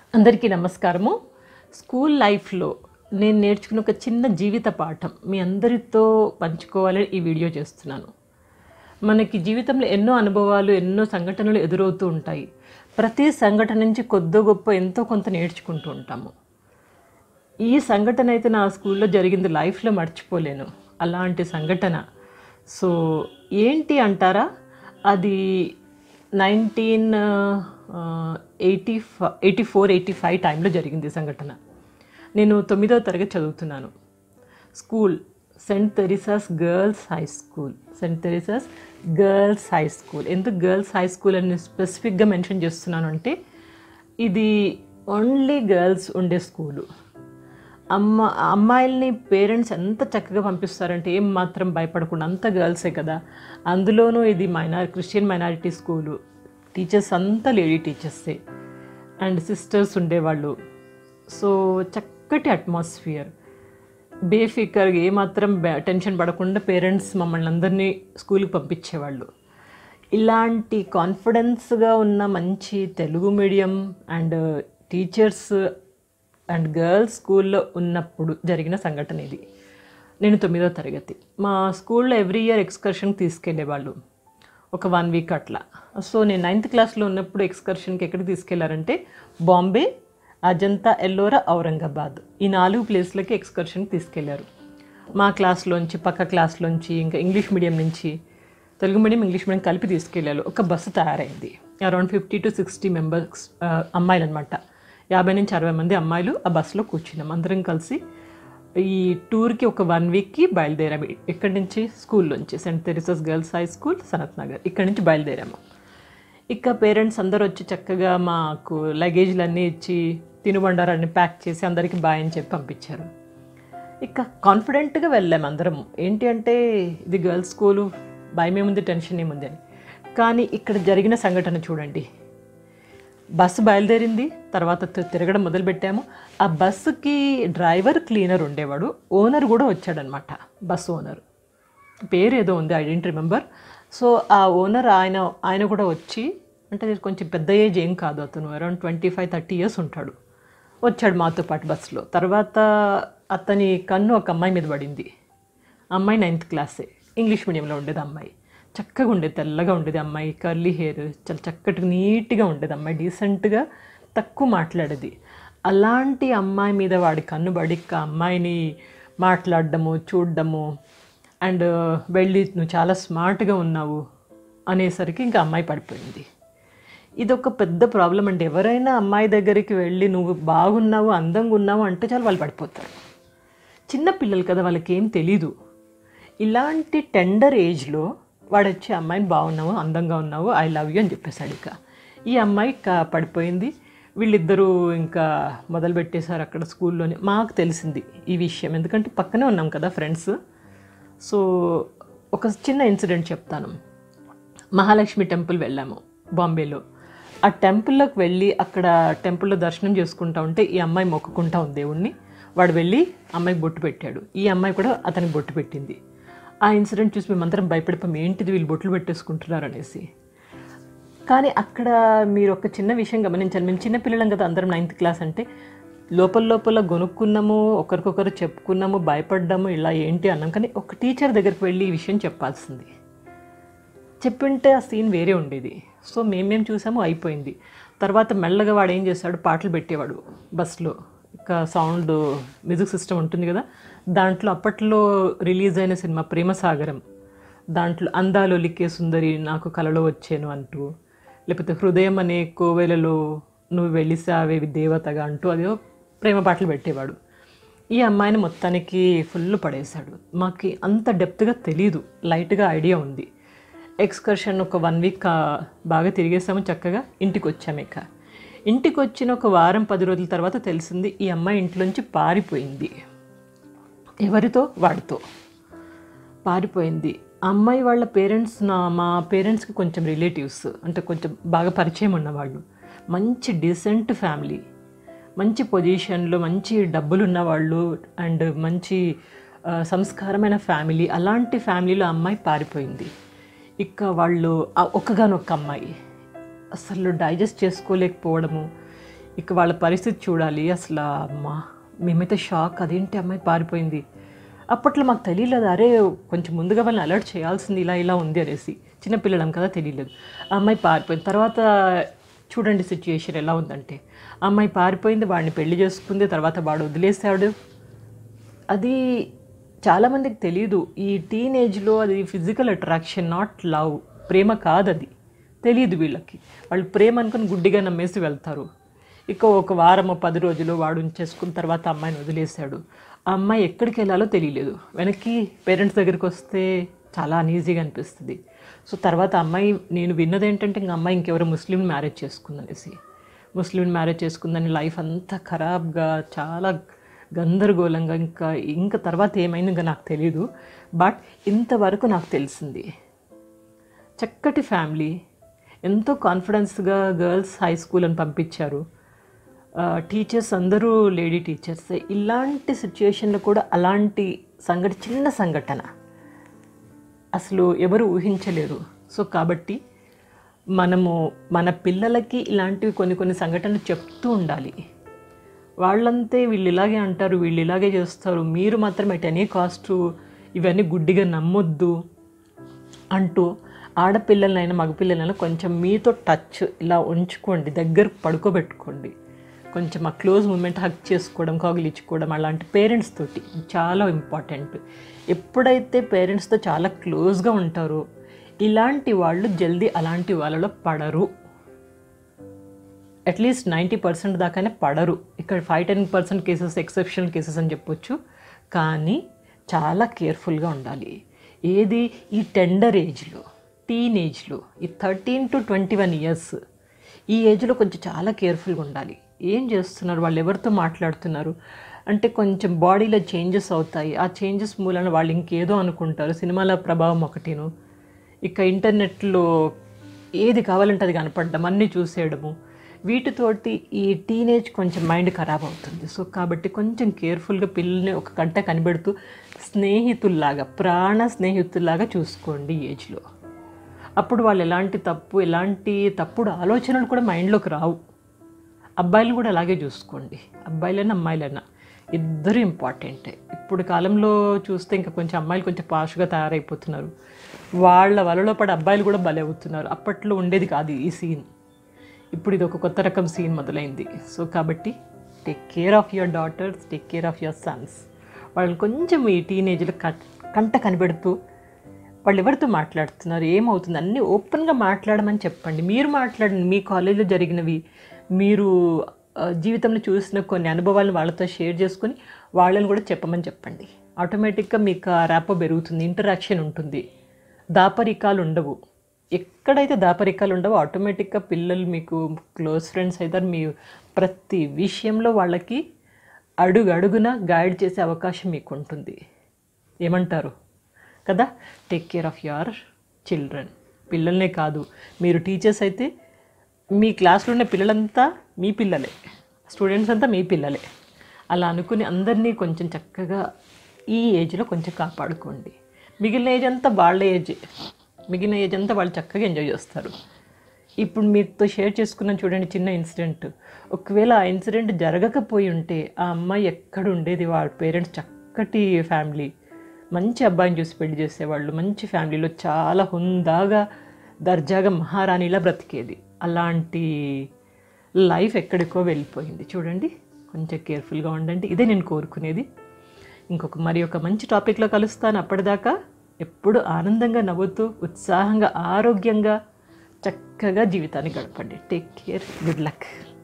అందరికీ నమస్కారము స్కూల్ లైఫ్లో నేను నేర్చుకున్న ఒక చిన్న జీవిత పాఠం మీ అందరితో పంచుకోవాలని ఈ వీడియో చేస్తున్నాను మనకి జీవితంలో ఎన్నో అనుభవాలు ఎన్నో సంఘటనలు ఎదురవుతూ ఉంటాయి ప్రతి సంఘటన నుంచి కొద్దో గొప్ప ఎంతో కొంత నేర్చుకుంటూ ఉంటాము ఈ సంఘటన అయితే నా స్కూల్లో జరిగింది లైఫ్లో మర్చిపోలేను అలాంటి సంఘటన సో ఏంటి అంటారా అది nineteen eighty eighty four eighty five టైంలో జరిగింది ఈ సంఘటన నేను తొమ్మిదవ తరగతి చదువుతున్నాను school Saint Teresa's girls high school Saint Teresa's girls high school ఎందుకు గర్ల్స్ హై స్కూల్ అని స్పెసిఫిక్గా మెన్షన్ చేస్తున్నాను అంటే ఇది ఓన్లీ గర్ల్స్ ఉండే స్కూలు అమ్మ అమ్మాయిల్ని పేరెంట్స్ ఎంత చక్కగా పంపిస్తారంటే ఏం మాత్రం భయపడకుండా అంత గర్ల్సే కదా అందులోనూ ఇది minor Christian minority school teachers అంతా లేడీ టీచర్సే అండ్ సిస్టర్స్ ఉండేవాళ్ళు సో చక్కటి అట్మాస్ఫియర్ బేఫికర్గా ఏమాత్రం బె- టెన్షన్ పడకుండా పేరెంట్స్ మమ్మల్ని అందరినీ స్కూల్కి పంపించేవాళ్ళు ఇలాంటి కాన్ఫిడెన్స్గా ఉన్న మంచి Telugu medium and teachers and girls స్కూల్లో ఉన్నప్పుడు జరిగిన సంఘటన ఇది నేను తొమ్మిదో తరగతి మా స్కూల్లో ఎవ్రీ ఇయర్ ఎక్స్కర్షన్కి తీసుకెళ్ళేవాళ్ళు ఒక వన్ వీక్ అట్లా సో నేను నైన్త్ క్లాస్లో ఉన్నప్పుడు ఎక్స్కర్షన్కి ఎక్కడికి తీసుకెళ్లారంటే బాంబే అజంతా ఎల్లోరా ఔరంగాబాద్ ఈ నాలుగు ప్లేస్లకి ఎక్స్కర్షన్కి తీసుకెళ్లారు మా క్లాస్లోంచి పక్క క్లాస్లోంచి ఇంకా ఇంగ్లీష్ మీడియం నుంచి తెలుగు మీడియం ఇంగ్లీష్ మీడియం కలిపి తీసుకెళ్ళారు ఒక బస్సు తయారైంది around fifty to sixty members అమ్మాయిలు అనమాట యాభై నుంచి అరవై మంది అమ్మాయిలు ఆ బస్సులో కూర్చున్నాం అందరం కలిసి ఈ టూర్కి ఒక వన్ వీక్కి బయలుదేరాము ఇక్కడి నుంచి స్కూల్లోంచి saint Teresa's girls high school Sanath Nagar ఇక్కడి నుంచి బయలుదేరాము ఇక పేరెంట్స్ అందరూ వచ్చి చక్కగా మాకు లగేజ్లన్నీ ఇచ్చి తినుబండారాన్ని ప్యాక్ చేసి అందరికీ బాయ్ అని చెప్పి పంపించారు ఇక కాన్ఫిడెంట్గా వెళ్ళాము అందరం ఏంటి అంటే ఇది గర్ల్స్ స్కూలు భయం ఏముంది టెన్షన్ ఏముంది అని కానీ ఇక్కడ జరిగిన సంఘటన చూడండి బస్సు బయలుదేరింది తర్వాత తి- తిరగడం మొదలుపెట్టాము ఆ బస్సుకి డ్రైవర్ క్లీనర్ ఉండేవాడు ఓనర్ కూడా వచ్చాడనమాట బస్సు ఓనర్ పేరు ఏదో ఉంది ఐ డెంట్ రిమెంబర్ సో ఆ ఓనర్ ఆయన ఆయన కూడా వచ్చి అంటే కొంచెం పెద్ద ఏజ్ ఏం కాదు అతను around twenty five thirty years ఉంటాడు వచ్చాడు మాతో పాటు బస్సులో తర్వాత అతని కన్ను ఒక అమ్మాయి మీద పడింది అమ్మాయి నైన్త్ క్లాసే ఇంగ్లీష్ మీడియంలో ఉండేది అమ్మాయి చక్కగా ఉండేది తెల్లగా ఉండేది అమ్మాయి కర్లీ హెయిర్ చాలా చక్కటి నీట్గా ఉండేది అమ్మాయి డీసెంట్గా తక్కువ మాట్లాడేది అలాంటి అమ్మాయి మీద వాడి కన్ను పడి ఇక అమ్మాయిని మాట్లాడడము చూడడము అండ్ వెళ్ళి నువ్వు చాలా స్మార్ట్గా ఉన్నావు అనేసరికి ఇంకా అమ్మాయి పడిపోయింది ఇది ఒక పెద్ద ప్రాబ్లం అండి ఎవరైనా అమ్మాయి దగ్గరికి వెళ్ళి నువ్వు బాగున్నావు అందంగా ఉన్నావు అంటే చాలు వాళ్ళు పడిపోతారు చిన్న పిల్లలు కదా వాళ్ళకి ఏం తెలీదు ఇలాంటి టెండర్ ఏజ్లో వాడు వచ్చి అమ్మాయిని బాగున్నావు అందంగా ఉన్నావు ఐ లవ్ యూ అని చెప్పేశాడు ఇక ఈ అమ్మాయి ఇక పడిపోయింది వీళ్ళిద్దరూ ఇంకా మొదలు పెట్టేశారు అక్కడ స్కూల్లోనే మాకు తెలిసింది ఈ విషయం ఎందుకంటే పక్కనే ఉన్నాం కదా ఫ్రెండ్స్ సో ఒక చిన్న ఇన్సిడెంట్ చెప్తాను మహాలక్ష్మి టెంపుల్ వెళ్ళాము బాంబేలో ఆ టెంపుల్లోకి వెళ్ళి అక్కడ టెంపుల్లో దర్శనం చేసుకుంటా ఉంటే ఈ అమ్మాయి మొక్కుకుంటా ఉంది దేవుణ్ణి వాడు వెళ్ళి అమ్మాయికి బొట్టు పెట్టాడు ఈ అమ్మాయి కూడా అతనికి బొట్టు పెట్టింది ఆ ఇన్సిడెంట్ చూసి మేమందరం భయపడిపోయాం ఏంటిది వీళ్ళు బొట్లు పెట్టేసుకుంటున్నారు అనేసి కానీ అక్కడ మీరు ఒక చిన్న విషయం గమనించాలి మేము చిన్న పిల్లలం కదా అందరం నైన్త్ క్లాస్ అంటే లోపల లోపల గొనుక్కున్నాము ఒకరికొకరు చెప్పుకున్నాము భయపడ్డాము ఇలా ఏంటి అన్నాం కానీ ఒక టీచర్ దగ్గరికి వెళ్ళి ఈ విషయం చెప్పాల్సింది చెప్పింటే ఆ సీన్ వేరే ఉండేది సో మేమేం చూసామో అయిపోయింది తర్వాత మెల్లగా వాడు ఏం చేశాడు పాటలు పెట్టేవాడు బస్లో ఇక సౌండ్ మ్యూజిక్ సిస్టమ్ ఉంటుంది కదా దాంట్లో అప్పట్లో రిలీజ్ అయిన సినిమా ప్రేమసాగరం దాంట్లో అందాలు లిక్కే సుందరి నాకు కలలో వచ్చాను అంటూ లేకపోతే హృదయం అనే కోవెలలో నువ్వు వెళ్ళిసావే దేవతగా అంటూ అదేదో ప్రేమ పాటలు పెట్టేవాడు ఈ అమ్మాయిని మొత్తానికి ఫుల్ పడేశాడు మాకు అంత డెప్త్గా తెలీదు లైట్గా ఐడియా ఉంది ఎక్స్కర్షన్ ఒక వన్ వీక్ బాగా తిరిగేసాము చక్కగా ఇంటికి వచ్చాము ఇక ఇంటికి వచ్చిన ఒక వారం పది రోజుల తర్వాత తెలిసింది ఈ అమ్మాయి ఇంట్లోంచి పారిపోయింది ఎవరితో వాడితో పారిపోయింది ఆ అమ్మాయి వాళ్ళ పేరెంట్స్ నా మా పేరెంట్స్కి కొంచెం రిలేటివ్స్ అంటే కొంచెం బాగా పరిచయం ఉన్నవాళ్ళు మంచి డీసెంట్ ఫ్యామిలీ మంచి పొజిషన్లో మంచి డబ్బులు ఉన్నవాళ్ళు అండ్ మంచి ఆ, సంస్కారమైన ఫ్యామిలీ అలాంటి ఫ్యామిలీలో అమ్మాయి పారిపోయింది ఇక వాళ్ళు ఆ ఒక్కగానొక్క అమ్మాయి అసలు డైజెస్ట్ చేసుకోలేకపోవడము ఇక వాళ్ళ పరిస్థితి చూడాలి అసలు అమ్మా మేమైతే షాక్ అదేంటి అమ్మాయి పారిపోయింది అప్పట్లో మాకు తెలియలేదు అరే కొంచెం ముందుగా వాళ్ళని అలర్ట్ చేయాల్సింది ఇలా ఇలా ఉంది అనేసి చిన్నపిల్లలం కదా తెలియలేదు ఆ అమ్మాయి పారిపోయింది తర్వాత చూడండి సిచ్యుయేషన్ ఎలా ఉందంటే ఆ అమ్మాయి పారిపోయింది వాడిని పెళ్లి చేసుకుంది తర్వాత వాడు వదిలేశాడు అది చాలామందికి తెలియదు ఈ టీనేజ్లో అది ఫిజికల్ అట్రాక్షన్ నాట్ లవ్ ప్రేమ కాదు అది తెలియదు వీళ్ళకి వాళ్ళు ప్రేమ అనుకుని గుడ్డిగా నమ్మేసి వెళ్తారు ఇక ఒక వారము పది రోజులు వాడు ఉంచేసుకున్న తర్వాత అమ్మాయిని వదిలేశాడు ఆ అమ్మాయి ఎక్కడికి వెళ్ళాలో తెలియలేదు వెనక్కి పేరెంట్స్ దగ్గరికి వస్తే చాలా అనీజీగా అనిపిస్తుంది సో తర్వాత అమ్మాయి నేను విన్నది ఏంటంటే ఇంక అమ్మాయి ఇంకెవరో ముస్లిం మ్యారేజ్ చేసుకుందనేసి ముస్లిం మ్యారేజ్ చేసుకుందని లైఫ్ అంతా ఖరాబ్గా చాలా గందరగోళంగా ఇంకా ఇంకా తర్వాత ఏమైంది ఇంకా నాకు తెలియదు బట్ ఇంతవరకు నాకు తెలిసింది చక్కటి ఫ్యామిలీ ఎంతో కాన్ఫిడెన్స్గా గర్ల్స్ హై స్కూల్ అని పంపించారు టీచర్స్ అందరూ లేడీ టీచర్స్ ఇలాంటి సిచ్యుయేషన్లో కూడా అలాంటి సంఘట చిన్న సంఘటన అసలు ఎవరు ఊహించలేరు సో కాబట్టి మనము మన పిల్లలకి ఇలాంటివి కొన్ని కొన్ని సంఘటనలు చెప్తూ ఉండాలి వాళ్ళంతే వీళ్ళు ఇలాగే అంటారు వీళ్ళు ఇలాగే చేస్తారు మీరు మాత్రం ఎట్ ఎనీ కాస్ట్ ఇవన్నీ గుడ్డిగా నమ్మొద్దు అంటూ ఆడపిల్లలైనా మగపిల్లలైనా కొంచెం మీతో టచ్ ఇలా ఉంచుకోండి దగ్గర పడుకోబెట్టుకోండి కొంచెం ఆ క్లోజ్ మూమెంట్ హక్ చేసుకోవడం కౌగిలించుకోవడం అలాంటి పేరెంట్స్ తోటి చాలా ఇంపార్టెంట్ ఎప్పుడైతే పేరెంట్స్తో చాలా క్లోజ్గా ఉంటారో ఇలాంటి వాళ్ళు జల్దీ అలాంటి వాళ్ళలో పడరు అట్లీస్ట్ నైంటీ పర్సెంట్ దాకానే పడరు ఇక్కడ five ten percent cases exceptional cases అని చెప్పొచ్చు కానీ చాలా కేర్ఫుల్గా ఉండాలి ఏది ఈ టెండర్ ఏజ్లో టీనేజ్లో ఈ thirteen to twenty one years ఈ ఏజ్లో కొంచెం చాలా కేర్ఫుల్గా ఉండాలి ఏం చేస్తున్నారు వాళ్ళు ఎవరితో మాట్లాడుతున్నారు అంటే కొంచెం బాడీలో చేంజెస్ అవుతాయి ఆ చేంజెస్ మూలన వాళ్ళు ఇంకేదో అనుకుంటారు సినిమాల ప్రభావం ఒకటిను ఇక ఇంటర్నెట్లో ఏది కావాలంటే అది కనపడడం అన్నీ చూసేయడము వీటితోటి ఈ టీనేజ్ కొంచెం మైండ్ ఖరాబ్ అవుతుంది సో కాబట్టి కొంచెం కేర్ఫుల్గా పిల్లల్ని ఒక కంట కనిపెడుతూ స్నేహితుల్లాగా ప్రాణ స్నేహితుల్లాగా చూసుకోండి ఈ ఏజ్లో అప్పుడు వాళ్ళు ఎలాంటి తప్పు ఎలాంటి తప్పుడు ఆలోచనలు కూడా మైండ్లోకి రావు అబ్బాయిలు కూడా అలాగే చూసుకోండి అబ్బాయిలైనా అమ్మాయిలైనా ఇద్దరు ఇంపార్టెంటే ఇప్పుడు కాలంలో చూస్తే ఇంకా కొంచెం అమ్మాయిలు కొంచెం పాష్గా తయారైపోతున్నారు వాళ్ళ వలలో పడి అబ్బాయిలు కూడా బలి అవుతున్నారు అప్పట్లో ఉండేది కాదు ఈ సీన్ ఇప్పుడు ఇది ఒక కొత్త రకం సీన్ మొదలైంది సో కాబట్టి take care of your daughters take care of your sons వాళ్ళని కొంచెం ఈ టీనేజ్లో కంట కనిపెడుతూ వాళ్ళు ఎవరితో మాట్లాడుతున్నారు ఏమవుతుంది అన్నీ ఓపెన్గా మాట్లాడమని చెప్పండి మీరు మాట్లాడండి మీ కాలేజీలో జరిగినవి మీరు ఆ, జీవితంలో చూసిన కొన్ని అనుభవాలను వాళ్ళతో షేర్ చేసుకొని వాళ్ళని కూడా చెప్పమని చెప్పండి ఆటోమేటిక్గా మీకు ఆ ర్యాపో పెరుగుతుంది ఇంటరాక్షన్ ఉంటుంది దాపరికాలు ఉండవు ఎక్కడైతే దాపరికాలు ఉండవో ఆటోమేటిక్గా పిల్లలు మీకు క్లోజ్ ఫ్రెండ్స్ అవుతారు మీ ప్రతి విషయంలో వాళ్ళకి అడుగు అడుగున గైడ్ చేసే అవకాశం మీకు ఉంటుంది ఏమంటారు కదా take care of your children పిల్లల్నే కాదు మీరు టీచర్స్ అయితే మీ క్లాస్లో ఉన్న పిల్లలంతా మీ పిల్లలే స్టూడెంట్స్ అంతా మీ పిల్లలే అలా అనుకుని అందరినీ కొంచెం చక్కగా ఈ ఏజ్లో కొంచెం కాపాడుకోండి మిగిలిన ఏజ్ అంతా వాళ్ళ ఏజ్ మిగిలిన ఏజ్ అంతా వాళ్ళు చక్కగా ఎంజాయ్ చేస్తారు ఇప్పుడు మీతో షేర్ చేసుకున్నాను చూడండి చిన్న ఇన్సిడెంట్ ఒకవేళ ఆ ఇన్సిడెంట్ జరగకపోయి ఉంటే ఆ అమ్మాయి ఎక్కడ ఉండేది వాళ్ళ పేరెంట్స్ చక్కటి ఫ్యామిలీ మంచి అబ్బాయిని చూసి పెళ్లి చేసేవాళ్ళు మంచి ఫ్యామిలీలో చాలా హుందాగా దర్జాగా మహారాణిలా బ్రతికేది అలాంటి లైఫ్ ఎక్కడికో వెళ్ళిపోయింది చూడండి కొంచెం కేర్ఫుల్గా ఉండండి ఇదే నేను కోరుకునేది ఇంకొక మరి ఒక మంచి టాపిక్లో కలుస్తాను అప్పటిదాకా ఎప్పుడు ఆనందంగా నవ్వుతూ ఉత్సాహంగా ఆరోగ్యంగా చక్కగా జీవితాన్ని గడపండి టేక్ కేర్ గుడ్ లక్